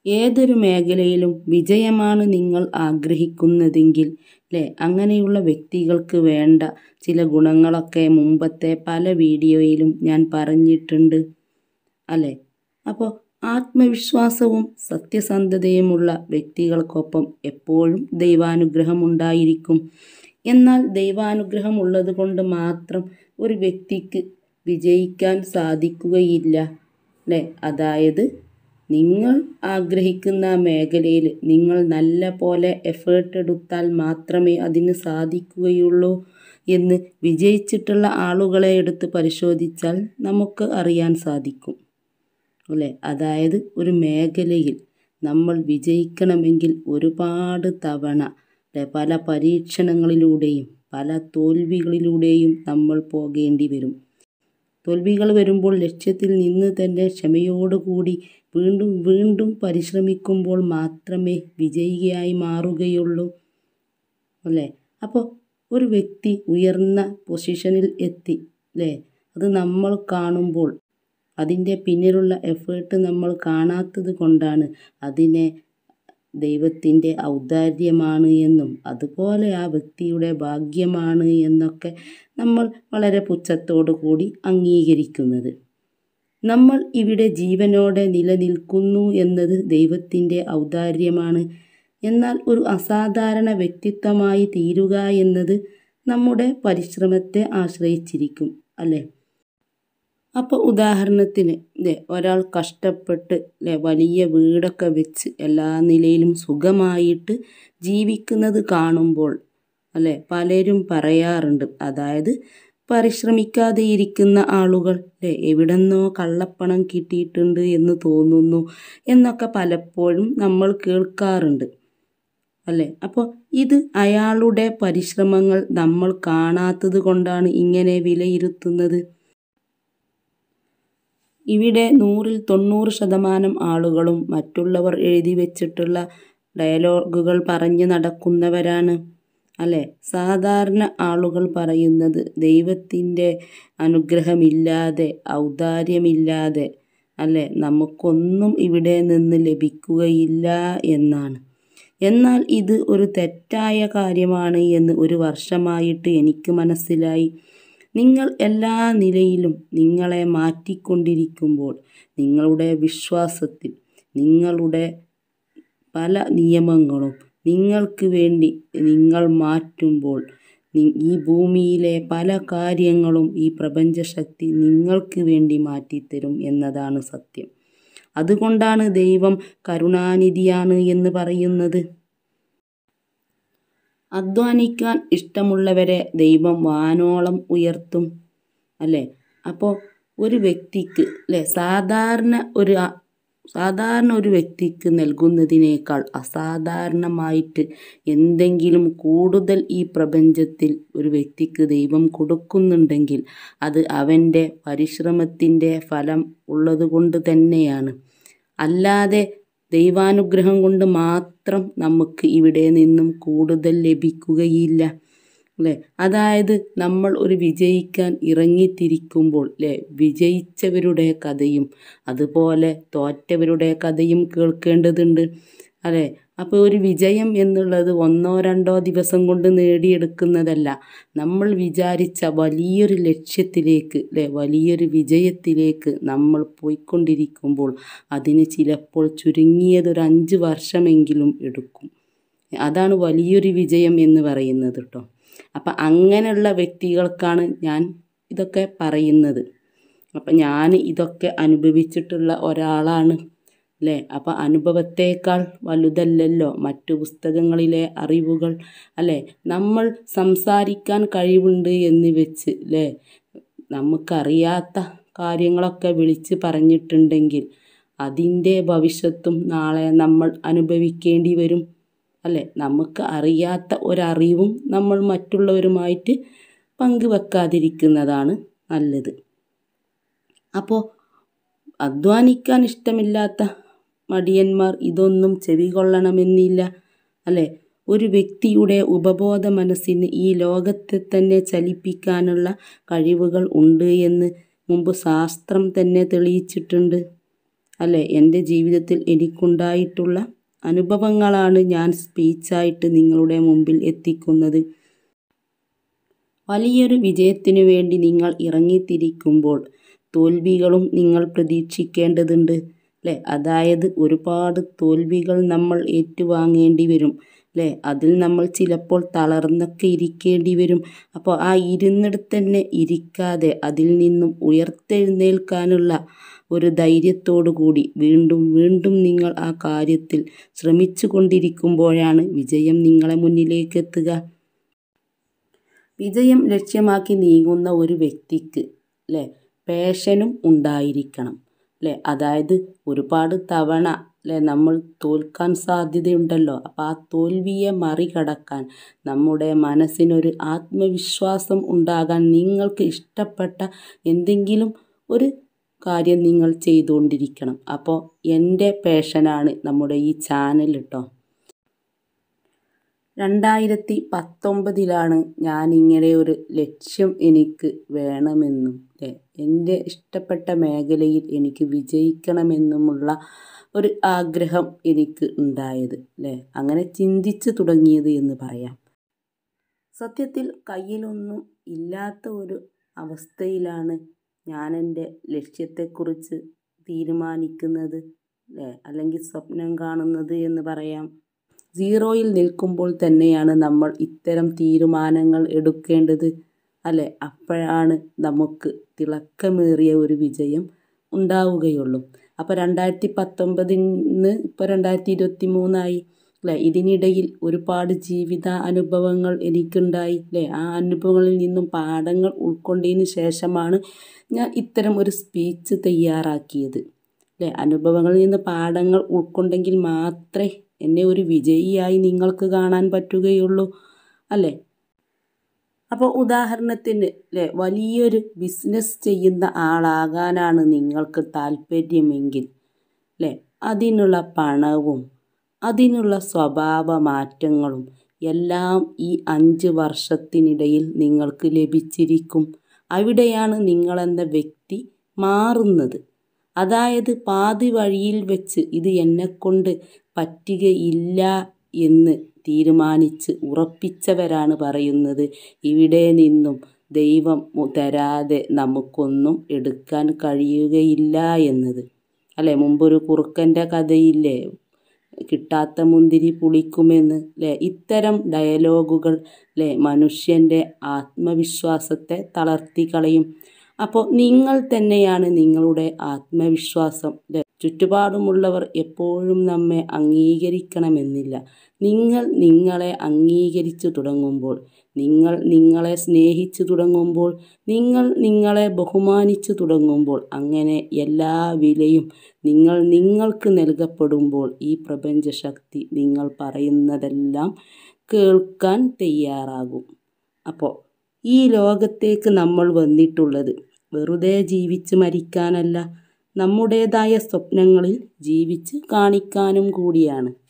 ഏതൊരു മേഖലയിലും വിജയമാണ് നിങ്ങൾ ആഗ്രഹിക്കുന്നതെങ്കിൽ അല്ലേ അങ്ങനെയുള്ള വ്യക്തികൾക്ക് വേണ്ട ചില ഗുണങ്ങളൊക്കെ മുമ്പത്തെ പല വീഡിയോയിലും ഞാൻ പറഞ്ഞിട്ടുണ്ട് അല്ലേ അപ്പോൾ ആത്മവിശ്വാസവും സത്യസന്ധതയുമുള്ള വ്യക്തികൾക്കൊപ്പം എപ്പോഴും ദൈവാനുഗ്രഹം ഉണ്ടായിരിക്കും എന്നാൽ ദൈവാനുഗ്രഹം ഉള്ളത് കൊണ്ട് മാത്രം ഒരു വ്യക്തിക്ക് വിജയിക്കാൻ സാധിക്കുകയില്ല അല്ലേ അതായത് നിങ്ങൾ ആഗ്രഹിക്കുന്ന മേഖലയിൽ നിങ്ങൾ നല്ല പോലെ എഫേർട്ട് എടുത്താൽ മാത്രമേ അതിന് സാധിക്കുകയുള്ളൂ എന്ന് വിജയിച്ചിട്ടുള്ള ആളുകളെ എടുത്ത് പരിശോധിച്ചാൽ നമുക്ക് അറിയാൻ സാധിക്കും അല്ലേ അതായത് ഒരു മേഖലയിൽ നമ്മൾ വിജയിക്കണമെങ്കിൽ ഒരുപാട് തവണ പല പരീക്ഷണങ്ങളിലൂടെയും പല തോൽവികളിലൂടെയും നമ്മൾ പോകേണ്ടി വരും തോൽവികൾ വരുമ്പോൾ ലക്ഷ്യത്തിൽ നിന്ന് തന്നെ ക്ഷമയോടുകൂടി വീണ്ടും വീണ്ടും പരിശ്രമിക്കുമ്പോൾ മാത്രമേ വിജയിയായി മാറുകയുള്ളൂ അല്ലേ അപ്പോൾ ഒരു വ്യക്തി ഉയർന്ന പൊസിഷനിൽ എത്തി അല്ലേ അത് നമ്മൾ കാണുമ്പോൾ അതിൻ്റെ പിന്നിലുള്ള എഫേർട്ട് നമ്മൾ കാണാത്തത് കൊണ്ടാണ് അതിനെ ദൈവത്തിൻ്റെ ഔദാര്യമാണ് എന്നും അതുപോലെ ആ വ്യക്തിയുടെ ഭാഗ്യമാണ് എന്നൊക്കെ നമ്മൾ വളരെ പുച്ഛത്തോടു കൂടി അംഗീകരിക്കുന്നത് നമ്മൾ ഇവിടെ ജീവനോടെ നിലനിൽക്കുന്നു എന്നത് ദൈവത്തിൻ്റെ ഔദാര്യമാണ് എന്നാൽ ഒരു അസാധാരണ വ്യക്തിത്വമായി തീരുക എന്നത് നമ്മുടെ പരിശ്രമത്തെ ആശ്രയിച്ചിരിക്കും അല്ലേ അപ്പോൾ ഉദാഹരണത്തിന് അല്ലേ ഒരാൾ കഷ്ടപ്പെട്ട് അല്ലേ വലിയ വീടൊക്കെ വെച്ച് എല്ലാ നിലയിലും സുഖമായിട്ട് ജീവിക്കുന്നത് കാണുമ്പോൾ അല്ലേ പലരും പറയാറുണ്ട് അതായത് പരിശ്രമിക്കാതെ ഇരിക്കുന്ന ആളുകൾ അല്ലേ എവിടെന്നോ കള്ളപ്പണം കിട്ടിയിട്ടുണ്ട് എന്ന് തോന്നുന്നു എന്നൊക്കെ പലപ്പോഴും നമ്മൾ കേൾക്കാറുണ്ട് അല്ലേ അപ്പോൾ ഇത് അയാളുടെ പരിശ്രമങ്ങൾ നമ്മൾ കാണാത്തത് കൊണ്ടാണ് ഇങ്ങനെ വിലയിരുത്തുന്നത് ഇവിടെ നൂറിൽ തൊണ്ണൂറ് ശതമാനം ആളുകളും മറ്റുള്ളവർ എഴുതി വെച്ചിട്ടുള്ള ഡയലോഗുകൾ പറഞ്ഞ് നടക്കുന്നവരാണ് അല്ലേ സാധാരണ ആളുകൾ പറയുന്നത് ദൈവത്തിൻ്റെ അനുഗ്രഹമില്ലാതെ ഔദാര്യമില്ലാതെ അല്ലേ നമുക്കൊന്നും ഇവിടെ നിന്ന് ലഭിക്കുകയില്ല എന്നാണ് എന്നാൽ ഇത് ഒരു തെറ്റായ കാര്യമാണ് എന്ന് ഒരു വർഷമായിട്ട് എനിക്ക് മനസ്സിലായി നിങ്ങൾ എല്ലാ നിലയിലും നിങ്ങളെ മാറ്റിക്കൊണ്ടിരിക്കുമ്പോൾ നിങ്ങളുടെ വിശ്വാസത്തിൽ നിങ്ങളുടെ പല നിയമങ്ങളും നിങ്ങൾക്ക് വേണ്ടി നിങ്ങൾ മാറ്റുമ്പോൾ ഈ ഭൂമിയിലെ പല കാര്യങ്ങളും ഈ പ്രപഞ്ചശക്തി നിങ്ങൾക്ക് വേണ്ടി മാറ്റിത്തരും എന്നതാണ് സത്യം അതുകൊണ്ടാണ് ദൈവം കരുണാനിധിയാണ് എന്ന് പറയുന്നത് അധ്വാനിക്കാൻ ഇഷ്ടമുള്ളവരെ ദൈവം വാനോളം ഉയർത്തും അല്ലേ അപ്പോൾ ഒരു വ്യക്തിക്ക് അല്ലേ സാധാരണ ഒരു സാധാരണ ഒരു വ്യക്തിക്ക് നൽകുന്നതിനേക്കാൾ അസാധാരണമായിട്ട് എന്തെങ്കിലും കൂടുതൽ ഈ പ്രപഞ്ചത്തിൽ ഒരു വ്യക്തിക്ക് ദൈവം കൊടുക്കുന്നുണ്ടെങ്കിൽ അത് അവൻ്റെ പരിശ്രമത്തിൻ്റെ ഫലം ഉള്ളതുകൊണ്ട് തന്നെയാണ് അല്ലാതെ ദൈവാനുഗ്രഹം കൊണ്ട് മാത്രം നമുക്ക് ഇവിടെ നിന്നും കൂടുതൽ ലഭിക്കുകയില്ല അല്ലേ അതായത് നമ്മൾ ഒരു വിജയിക്കാൻ ഇറങ്ങിത്തിരിക്കുമ്പോൾ അല്ലേ വിജയിച്ചവരുടെ കഥയും അതുപോലെ തോറ്റവരുടെ കഥയും കേൾക്കേണ്ടതുണ്ട് അല്ലേ അപ്പോൾ ഒരു വിജയം എന്നുള്ളത് ഒന്നോ രണ്ടോ ദിവസം കൊണ്ട് നേടിയെടുക്കുന്നതല്ല നമ്മൾ വിചാരിച്ച വലിയൊരു ലക്ഷ്യത്തിലേക്ക് അല്ലേ വലിയൊരു വിജയത്തിലേക്ക് നമ്മൾ പോയിക്കൊണ്ടിരിക്കുമ്പോൾ അതിന് ചിലപ്പോൾ ചുരുങ്ങിയതൊരു അഞ്ച് വർഷമെങ്കിലും എടുക്കും അതാണ് വലിയൊരു വിജയം എന്ന് പറയുന്നത് കേട്ടോ അപ്പം അങ്ങനെയുള്ള വ്യക്തികൾക്കാണ് ഞാൻ ഇതൊക്കെ പറയുന്നത് അപ്പം ഞാൻ ഇതൊക്കെ അനുഭവിച്ചിട്ടുള്ള ഒരാളാണ് അല്ലേ അപ്പം അനുഭവത്തേക്കാൾ വലുതല്ലല്ലോ മറ്റു പുസ്തകങ്ങളിലെ അറിവുകൾ അല്ലേ നമ്മൾ സംസാരിക്കാൻ കഴിവുണ്ട് എന്ന് വെച്ച് അല്ലേ നമുക്കറിയാത്ത കാര്യങ്ങളൊക്കെ വിളിച്ച് പറഞ്ഞിട്ടുണ്ടെങ്കിൽ അതിൻ്റെ ഭവിഷ്യത്തും നാളെ നമ്മൾ അനുഭവിക്കേണ്ടി വരും അല്ലേ നമുക്ക് അറിയാത്ത ഒരറിവും നമ്മൾ മറ്റുള്ളവരുമായിട്ട് പങ്കുവെക്കാതിരിക്കുന്നതാണ് നല്ലത് അപ്പോൾ അധ്വാനിക്കാൻ ഇഷ്ടമില്ലാത്ത മടിയന്മാർ ഇതൊന്നും ചെവികൊള്ളണമെന്നില്ല അല്ലേ ഒരു വ്യക്തിയുടെ ഉപബോധ മനസ്സിന് ഈ ലോകത്തെ തന്നെ ചലിപ്പിക്കാനുള്ള കഴിവുകൾ ഉണ്ട് എന്ന് മുമ്പ് ശാസ്ത്രം തന്നെ തെളിയിച്ചിട്ടുണ്ട് അല്ലേ എൻ്റെ ജീവിതത്തിൽ എനിക്കുണ്ടായിട്ടുള്ള അനുഭവങ്ങളാണ് ഞാൻ സ്പീച്ചായിട്ട് നിങ്ങളുടെ മുമ്പിൽ എത്തിക്കുന്നത് വലിയൊരു വിജയത്തിനു വേണ്ടി നിങ്ങൾ ഇറങ്ങിത്തിരിക്കുമ്പോൾ തോൽവികളും നിങ്ങൾ പ്രതീക്ഷിക്കേണ്ടതുണ്ട് അല്ലേ അതായത് ഒരുപാട് തോൽവികൾ നമ്മൾ ഏറ്റുവാങ്ങേണ്ടി വരും അല്ലേ അതിൽ നമ്മൾ ചിലപ്പോൾ തളർന്നൊക്കെ ഇരിക്കേണ്ടി വരും അപ്പോൾ ആ ഇരുന്നിടത്ത് തന്നെ ഇരിക്കാതെ അതിൽ നിന്നും ഉയർത്തെഴുന്നേൽക്കാനുള്ള ഒരു ധൈര്യത്തോടു കൂടി വീണ്ടും വീണ്ടും നിങ്ങൾ ആ കാര്യത്തിൽ ശ്രമിച്ചു കൊണ്ടിരിക്കുമ്പോഴാണ് വിജയം നിങ്ങളെ മുന്നിലേക്ക് എത്തുക വിജയം ലക്ഷ്യമാക്കി നീങ്ങുന്ന ഒരു വ്യക്തിക്ക് അല്ലേ പാഷനും ഉണ്ടായിരിക്കണം അല്ലേ അതായത് ഒരുപാട് തവണ അല്ലേ നമ്മൾ തോൽക്കാൻ സാധ്യതയുണ്ടല്ലോ അപ്പോൾ ആ തോൽവിയെ മറികടക്കാൻ നമ്മുടെ മനസ്സിനൊരു ആത്മവിശ്വാസം ഉണ്ടാകാൻ നിങ്ങൾക്ക് ഇഷ്ടപ്പെട്ട എന്തെങ്കിലും ഒരു കാര്യം നിങ്ങൾ ചെയ്തുകൊണ്ടിരിക്കണം അപ്പോൾ എൻ്റെ പാഷനാണ് നമ്മുടെ ഈ ചാനൽ കേട്ടോ രണ്ടായിരത്തി പത്തൊമ്പതിലാണ് ഞാനിങ്ങനെ ഒരു ലക്ഷ്യം എനിക്ക് വേണമെന്നും അല്ലേ എൻ്റെ ഇഷ്ടപ്പെട്ട മേഖലയിൽ എനിക്ക് വിജയിക്കണമെന്നുമുള്ള ഒരു ആഗ്രഹം എനിക്ക് ഉണ്ടായത് അല്ലേ അങ്ങനെ ചിന്തിച്ചു തുടങ്ങിയത് എന്ന് പറയാം സത്യത്തിൽ കയ്യിലൊന്നും ഇല്ലാത്ത ഒരു അവസ്ഥയിലാണ് ഞാൻ എൻ്റെ ലക്ഷ്യത്തെക്കുറിച്ച് തീരുമാനിക്കുന്നത് അല്ലേ അല്ലെങ്കിൽ സ്വപ്നം കാണുന്നത് എന്ന് പറയാം സീറോയിൽ നിൽക്കുമ്പോൾ തന്നെയാണ് നമ്മൾ ഇത്തരം തീരുമാനങ്ങൾ എടുക്കേണ്ടത് അല്ലേ അപ്പോഴാണ് നമുക്ക് തിളക്കമേറിയ ഒരു വിജയം ഉണ്ടാവുകയുള്ളൂ അപ്പോൾ രണ്ടായിരത്തി പത്തൊമ്പതിന് ഇപ്പോൾ രണ്ടായിരത്തി ഇരുപത്തി മൂന്നായി അല്ലേ ഇതിനിടയിൽ ഒരുപാട് ജീവിത അനുഭവങ്ങൾ എനിക്കുണ്ടായി അല്ലേ ആ അനുഭവങ്ങളിൽ നിന്നും പാഠങ്ങൾ ഉൾക്കൊണ്ടതിന് ശേഷമാണ് ഞാൻ ഇത്തരം ഒരു സ്പീച്ച് തയ്യാറാക്കിയത് അല്ലേ അനുഭവങ്ങളിൽ നിന്ന് പാഠങ്ങൾ ഉൾക്കൊണ്ടെങ്കിൽ മാത്രമേ എന്നെ ഒരു വിജയിയായി നിങ്ങൾക്ക് കാണാൻ പറ്റുകയുള്ളൂ അല്ലേ അപ്പോൾ ഉദാഹരണത്തിന് അല്ലേ വലിയൊരു ബിസിനസ് ചെയ്യുന്ന ആളാകാനാണ് നിങ്ങൾക്ക് താല്പര്യമെങ്കിൽ അല്ലേ അതിനുള്ള പണവും അതിനുള്ള സ്വഭാവ മാറ്റങ്ങളും എല്ലാം ഈ അഞ്ച് വർഷത്തിനിടയിൽ നിങ്ങൾക്ക് ലഭിച്ചിരിക്കും അവിടെയാണ് നിങ്ങളെന്ന വ്യക്തി മാറുന്നത് അതായത് പാതി വഴിയിൽ വെച്ച് ഇത് എന്നെക്കൊണ്ട് പറ്റുകയില്ല എന്ന് തീരുമാനിച്ച് ഉറപ്പിച്ചവരാണ് പറയുന്നത് ഇവിടെ നിന്നും ദൈവം തരാതെ നമുക്കൊന്നും എടുക്കാൻ കഴിയുകയില്ല എന്നത് അല്ലേ മുമ്പൊരു കുറുക്കൻ്റെ കഥയില്ലേ കിട്ടാത്ത മുന്തിരി പുളിക്കുമെന്ന് അല്ലേ ഇത്തരം ഡയലോഗുകൾ അല്ലേ മനുഷ്യൻ്റെ ആത്മവിശ്വാസത്തെ തളർത്തി കളയും അപ്പോൾ നിങ്ങൾ തന്നെയാണ് നിങ്ങളുടെ ആത്മവിശ്വാസം അല്ലേ ചുറ്റുപാടുമുള്ളവർ എപ്പോഴും നമ്മെ അംഗീകരിക്കണമെന്നില്ല നിങ്ങൾ നിങ്ങളെ അംഗീകരിച്ചു തുടങ്ങുമ്പോൾ നിങ്ങൾ നിങ്ങളെ സ്നേഹിച്ചു തുടങ്ങുമ്പോൾ നിങ്ങൾ നിങ്ങളെ ബഹുമാനിച്ചു തുടങ്ങുമ്പോൾ അങ്ങനെ എല്ലാ വിലയും നിങ്ങൾ നിങ്ങൾക്ക് നൽകപ്പെടുമ്പോൾ ഈ പ്രപഞ്ചശക്തി നിങ്ങൾ പറയുന്നതെല്ലാം കേൾക്കാൻ തയ്യാറാകും അപ്പോൾ ഈ ലോകത്തേക്ക് നമ്മൾ വന്നിട്ടുള്ളത് വെറുതെ ജീവിച്ച് മരിക്കാനല്ല നമ്മുടേതായ സ്വപ്നങ്ങളിൽ ജീവിച്ച് കാണിക്കാനും കൂടിയാണ്